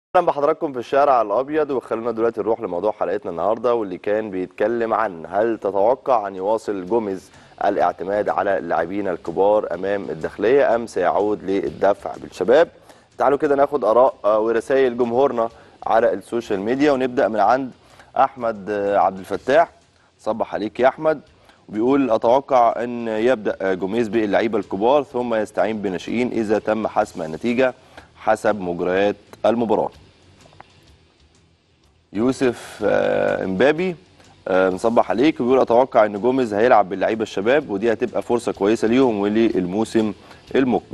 اهلا بحضراتكم في الشارع الابيض وخلونا دلوقتي نروح لموضوع حلقتنا النهارده واللي كان بيتكلم عن هل تتوقع ان يواصل جوميز الاعتماد على اللاعبين الكبار امام الداخليه ام سيعود للدفع بالشباب تعالوا كده ناخد اراء ورسائل جمهورنا على السوشيال ميديا ونبدا من عند احمد عبد الفتاح صبح عليك يا احمد وبيقول اتوقع ان يبدا جوميز باللعيبه الكبار ثم يستعين بناشئين اذا تم حسم النتيجه حسب مجريات المباراه يوسف آه، امبابي آه، نصبح عليك وبيقول اتوقع ان جوميز هيلعب باللعيبه الشباب ودي هتبقى فرصه كويسه ليهم وللموسم المقبل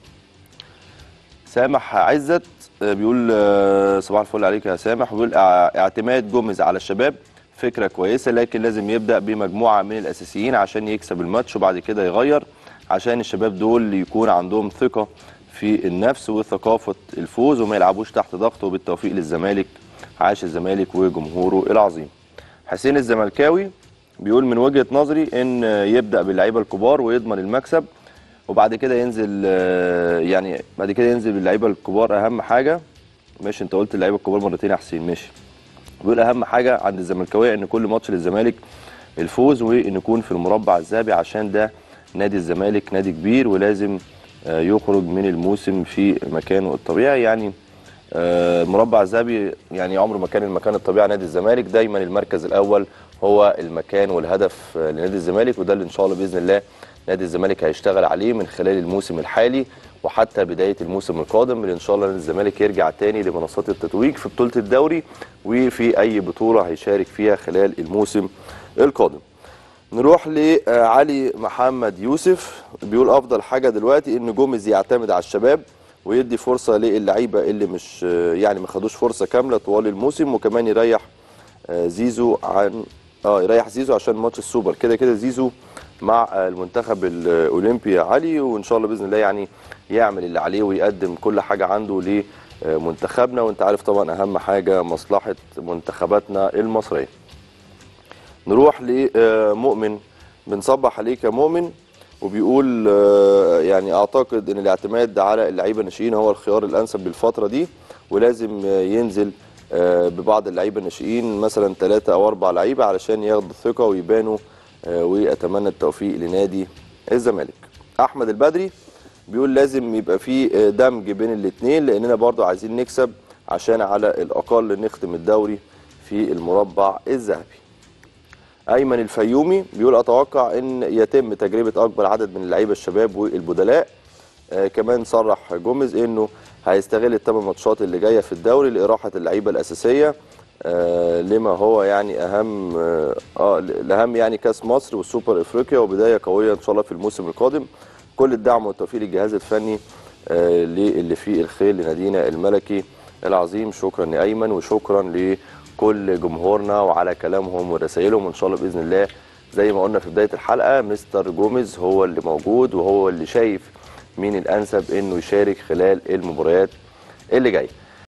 سامح عزت آه، بيقول آه، صباح الفل عليك يا سامح بيقول اع- اعتماد جوميز على الشباب فكره كويسه لكن لازم يبدا بمجموعه من الاساسيين عشان يكسب الماتش وبعد كده يغير عشان الشباب دول يكون عندهم ثقه في النفس وثقافه الفوز وما يلعبوش تحت ضغط وبالتوفيق للزمالك عاش الزمالك وجمهوره العظيم حسين الزملكاوي بيقول من وجهه نظري ان يبدا باللعيبه الكبار ويضمن المكسب وبعد كده ينزل آه، يعني بعد كده ينزل باللعيبه الكبار اهم حاجه ماشي انت قلت اللعيبه الكبار مرتين يا حسين ماشي بيقول اهم حاجه عند الزملكاويه ان كل ماتش للزمالك الفوز وان يكون في المربع الذهبي عشان ده نادي الزمالك نادي كبير ولازم آه، يخرج من الموسم في مكانه الطبيعي يعني آه، المربع الذهبي يعني عمره ما كان المكان الطبيعي نادي الزمالك دايما المركز الاول هو المكان والهدف آه، لنادي الزمالك وده اللي ان شاء الله باذن الله نادي الزمالك هيشتغل عليه من خلال الموسم الحالي وحتى بدايه الموسم القادم اللي ان شاء الله نادي الزمالك يرجع تاني لمنصات التتويج في بطوله الدوري وفي اي بطوله هيشارك فيها خلال الموسم القادم. نروح لعلي محمد يوسف بيقول افضل حاجه دلوقتي ان جوميز يعتمد على الشباب ويدي فرصه للعيبه اللي مش يعني ما خدوش فرصه كامله طوال الموسم وكمان يريح آه، زيزو عن اه يريح زيزو عشان ماتش السوبر كده كده زيزو مع آه، المنتخب الاولمبي يا علي وان شاء الله باذن الله يعني يعمل اللي عليه ويقدم كل حاجه عنده لمنتخبنا وانت عارف طبعا اهم حاجه مصلحه منتخباتنا المصريه نروح لمؤمن بنصبح عليك يا مؤمن وبيقول آه، يعني اعتقد ان الاعتماد على اللعيبه الناشئين هو الخيار الانسب للفتره دي ولازم آه، ينزل آه، ببعض اللعيبه الناشئين مثلا ثلاثه او اربع لعيبه علشان ياخدوا الثقه ويبانوا آه، واتمنى التوفيق لنادي الزمالك. احمد البدري بيقول لازم يبقى في آه، دمج بين الاثنين لاننا برضو عايزين نكسب عشان على الاقل نختم الدوري في المربع الذهبي. ايمن الفيومي بيقول اتوقع ان يتم تجربه اكبر عدد من اللعيبه الشباب والبدلاء آه كمان صرح جوميز انه هيستغل الثمان ماتشات اللي جايه في الدوري لاراحه اللعيبه الاساسيه آه لما هو يعني اهم اه آه، الاهم يعني كاس مصر والسوبر افريقيا وبدايه قويه ان شاء الله في الموسم القادم كل الدعم والتوفيق للجهاز الفني آه اللي فيه الخير لنادينا الملكي العظيم شكرا يا ايمن وشكرا لكل جمهورنا وعلى كلامهم ورسائلهم وان شاء الله باذن الله زي ما قلنا في بدايه الحلقه مستر جوميز هو اللي موجود وهو اللي شايف مين الانسب انه يشارك خلال المباريات اللي جايه